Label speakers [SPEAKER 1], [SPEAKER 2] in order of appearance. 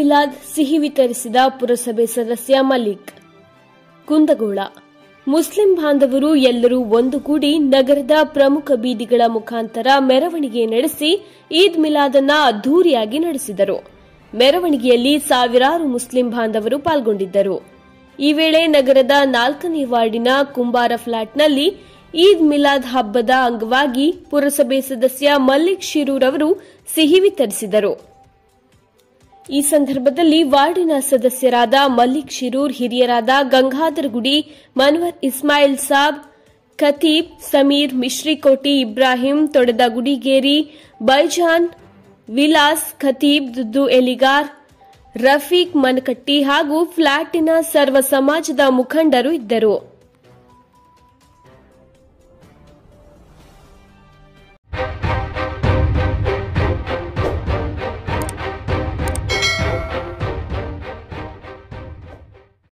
[SPEAKER 1] ಮಿಲಾದ್ ಸಿಹಿ ವಿತರಿಸಿದ ಪುರಸಭೆ ಸದಸ್ಯ ಮಲಿಕ್ ಕುಂದಗೋಳ ಮುಸ್ಲಿಂ ಬಾಂಧವರು ಎಲ್ಲರೂ ಒಂದುಗೂಡಿ ನಗರದ ಪ್ರಮುಖ ಬೀದಿಗಳ ಮುಖಾಂತರ ಮೆರವಣಿಗೆ ನಡೆಸಿ ಈದ್ ಮಿಲಾದನ್ನ ಅದ್ದೂರಿಯಾಗಿ ನಡೆಸಿದರು ಮೆರವಣಿಗೆಯಲ್ಲಿ ಸಾವಿರಾರು ಮುಸ್ಲಿಂ ಬಾಂಧವರು ಪಾಲ್ಗೊಂಡಿದ್ದರು ಈ ವೇಳೆ ನಗರದ ನಾಲ್ಕನೇ ವಾರ್ಡಿನ ಕುಂಬಾರ ಫ್ಲಾಟ್ನಲ್ಲಿ ಈದ್ ಮಿಲಾದ್ ಹಬ್ಬದ ಅಂಗವಾಗಿ ಪುರಸಭೆ ಸದಸ್ಯ ಮಲ್ಲಿಕ್ ಶಿರೂರ್ ಅವರು ಸಿಹಿ ವಿತರಿಸಿದರು ಈ ಸಂದರ್ಭದಲ್ಲಿ ವಾರ್ಡಿನ ಸದಸ್ಯರಾದ ಮಲ್ಲಿಕ್ ಶಿರೂರ್ ಹಿರಿಯರಾದ ಗಂಗಾಧರ್ ಗುಡಿ ಮನ್ವರ್ ಇಸ್ಮಾಯಿಲ್ ಸಾಬ್ ಖತೀಬ್ ಸಮೀರ್ ಮಿಶ್ರಿಕೋಟಿ ಇಬ್ರಾಹಿಂ ತೊಡೆದ ಗುಡಿಗೇರಿ ಬೈಜಾನ್ ವಿಲಾಸ್ ಖತೀಬ್ ದುದ್ದು ಎಲಿಗಾರ್ ರಫೀಕ್ ಮನಕಟ್ಟಿ ಹಾಗೂ ಫ್ಲಾಟಿನ ಸರ್ವ ಸಮಾಜದ ಮುಖಂಡರು ಇದ್ದರು